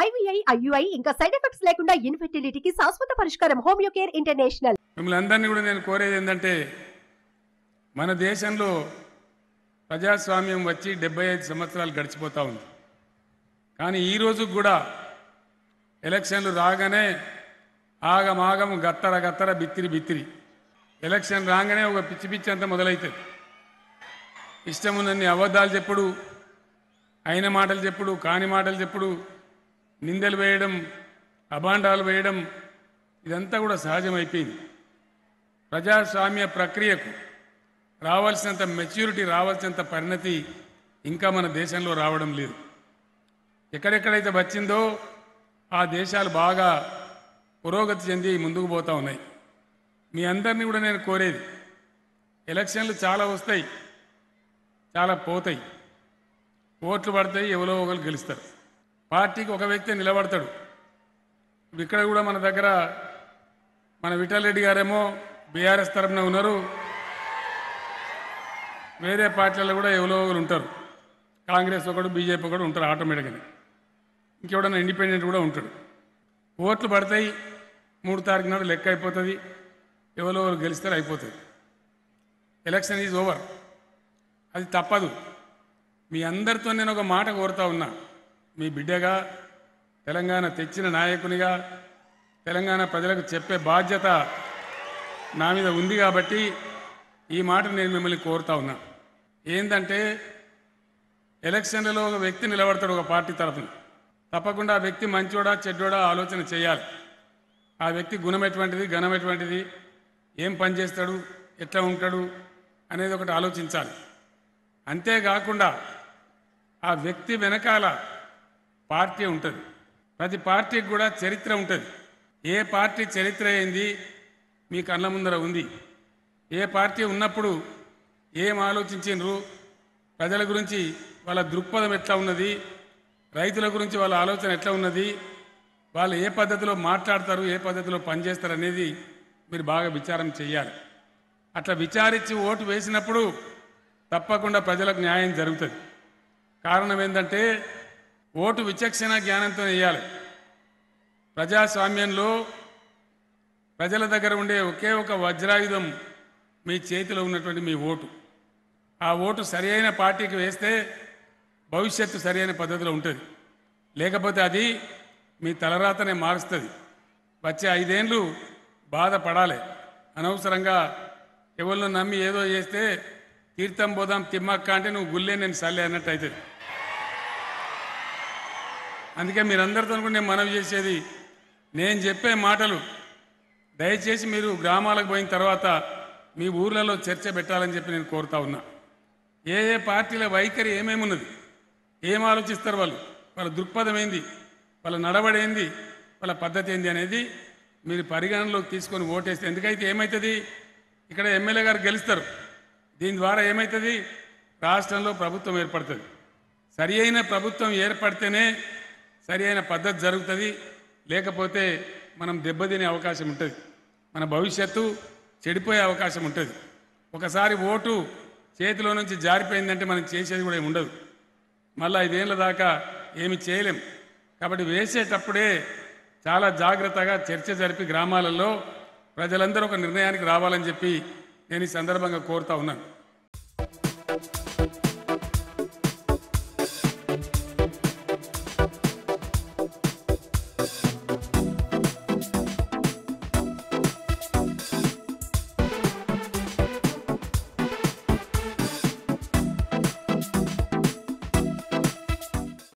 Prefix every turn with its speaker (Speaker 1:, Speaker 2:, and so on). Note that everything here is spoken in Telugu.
Speaker 1: ఐవీఐ ఐయుఐ ఇంకా సైడ్ ఎఫెక్ట్స్ లేకుండా ఇన్ఫెర్టిలిటీకి శాశ్వత పరిష్కారం హోమియో కేర్ ఇంటర్నేషనల్
Speaker 2: మిమ్మల్ని అందరినీ కూడా నేను కోరేది ఏంటంటే మన దేశంలో ప్రజాస్వామ్యం వచ్చి డెబ్బై ఐదు సంవత్సరాలు గడిచిపోతూ ఉంది కానీ ఈ రోజు కూడా ఎలక్షన్లు రాగానే ఆగమాగం గత్తర గత్తర బిత్తిరి బిత్తిరి ఎలక్షన్ రాగానే ఒక పిచ్చి పిచ్చి అంతా మొదలవుతుంది ఇష్టం ఉన్నన్ని అబద్ధాలు చెప్పుడు అయిన మాటలు చెప్పుడు కాని మాటలు చెప్పుడు నిందలు వేయడం అభాండాలు వేయడం ఇదంతా కూడా సహజమైపోయింది ప్రజాస్వామ్య ప్రక్రియకు రావాల్సినంత మెచ్యూరిటీ రావాల్సినంత పరిణతి ఇంకా మన దేశంలో రావడం లేదు ఎక్కడెక్కడైతే వచ్చిందో ఆ దేశాలు బాగా పురోగతి చెంది ముందుకు పోతూ ఉన్నాయి మీ అందరినీ కూడా నేను కోరేది ఎలక్షన్లు చాలా వస్తాయి చాలా పోతాయి ఓట్లు పడతాయి ఎవరో ఒకరు గెలుస్తారు పార్టీకి ఒక వ్యక్తి నిలబడతాడు ఇప్పుడు ఇక్కడ కూడా మన దగ్గర మన విఠల్ రెడ్డి గారేమో బీఆర్ఎస్ తరఫున ఉన్నారు వేరే పార్టీలలో కూడా ఎవరో ఒకరు ఉంటారు కాంగ్రెస్ ఒకడు బీజేపీ ఒకడు ఉంటారు ఆటోమేటిక్గా ఇంకెవడన్నా ఇండిపెండెంట్ కూడా ఉంటాడు ఓట్లు పడతాయి మూడు తారీఖు నాడు లెక్క అయిపోతుంది ఎవరో ఒకరు గెలిస్తారు అయిపోతుంది ఎలక్షన్ ఈజ్ ఓవర్ అది తప్పదు మీ అందరితో నేను ఒక మాట కోరుతా ఉన్నా మీ బిడ్డగా తెలంగాణ తెచ్చిన నాయకునిగా తెలంగాణ ప్రజలకు చెప్పే బాధ్యత నా మీద ఉంది కాబట్టి ఈ మాట నేను మిమ్మల్ని కోరుతా ఉన్నా ఏంటంటే ఎలక్షన్లలో ఒక వ్యక్తి నిలబడతాడు ఒక పార్టీ తరఫున తప్పకుండా ఆ వ్యక్తి మంచోడా చెడ్డోడా ఆలోచన చేయాలి ఆ వ్యక్తి గుణం ఎటువంటిది ఘనం ఎటువంటిది ఏం పని చేస్తాడు ఎట్లా ఉంటాడు అనేది ఒకటి ఆలోచించాలి అంతేకాకుండా ఆ వ్యక్తి వెనకాల పార్టీ ఉంటుంది ప్రతి పార్టీకి కూడా చరిత్ర ఉంటుంది ఏ పార్టీ చరిత్ర ఏంది మీ కళ్ళ ముందర ఉంది ఏ పార్టీ ఉన్నప్పుడు ఏం ఆలోచించిండ్రు ప్రజల గురించి వాళ్ళ దృక్పథం ఎట్లా ఉన్నది రైతుల గురించి వాళ్ళ ఆలోచన ఎట్లా ఉన్నది వాళ్ళు ఏ పద్ధతిలో మాట్లాడతారు ఏ పద్ధతిలో పనిచేస్తారు అనేది మీరు బాగా విచారం చేయాలి అట్లా విచారించి ఓటు వేసినప్పుడు తప్పకుండా ప్రజలకు న్యాయం జరుగుతుంది కారణం ఏంటంటే ఓటు విచక్షణ జ్ఞానంతో వేయాలి ప్రజాస్వామ్యంలో ప్రజల దగ్గర ఉండే ఒకే ఒక వజ్రాయుధం మీ చేతిలో ఉన్నటువంటి మీ ఓటు ఆ ఓటు సరి అయిన పార్టీకి వేస్తే భవిష్యత్తు సరి అయిన పద్ధతిలో ఉంటుంది లేకపోతే అది మీ తలరాతనే మారుస్తుంది వచ్చే ఐదేండ్లు బాధపడాలి అనవసరంగా ఎవరిని నమ్మి ఏదో చేస్తే తీర్థం పోదాం తిమ్మక్క అంటే నువ్వు గుల్లే నేను సల్లే అన్నట్టు అవుతుంది అందుకే మీరందరితో కూడా నేను మనవి చేసేది నేను చెప్పే మాటలు దయచేసి మీరు గ్రామాలకు పోయిన తర్వాత మీ ఊర్లలో చర్చ పెట్టాలని చెప్పి నేను కోరుతా ఉన్నా ఏ ఏ పార్టీల వైఖరి ఏమేమి ఉన్నది ఏం ఆలోచిస్తారు వాళ్ళు వాళ్ళ దృక్పథం ఏంది వాళ్ళ నడవడి ఏంది వాళ్ళ పద్ధతి ఏంది అనేది మీరు పరిగణనలోకి తీసుకొని ఓటేస్తే ఎందుకైతే ఏమవుతుంది ఇక్కడ ఎమ్మెల్యే గారు గెలుస్తారు దీని ద్వారా ఏమవుతుంది రాష్ట్రంలో ప్రభుత్వం ఏర్పడుతుంది సరి అయిన ప్రభుత్వం ఏర్పడితేనే సరి అయిన పద్ధతి జరుగుతుంది లేకపోతే మనం దెబ్బతినే అవకాశం ఉంటుంది మన భవిష్యత్తు చెడిపోయే అవకాశం ఉంటుంది ఒకసారి ఓటు చేతిలో నుంచి జారిపోయిందంటే మనం చేసేది కూడా ఏమి ఉండదు మళ్ళీ ఐదేళ్ల దాకా ఏమి చేయలేం కాబట్టి వేసేటప్పుడే చాలా జాగ్రత్తగా చర్చ జరిపి గ్రామాలలో ప్రజలందరూ ఒక నిర్ణయానికి రావాలని చెప్పి నేను ఈ సందర్భంగా కోరుతా ఉన్నాను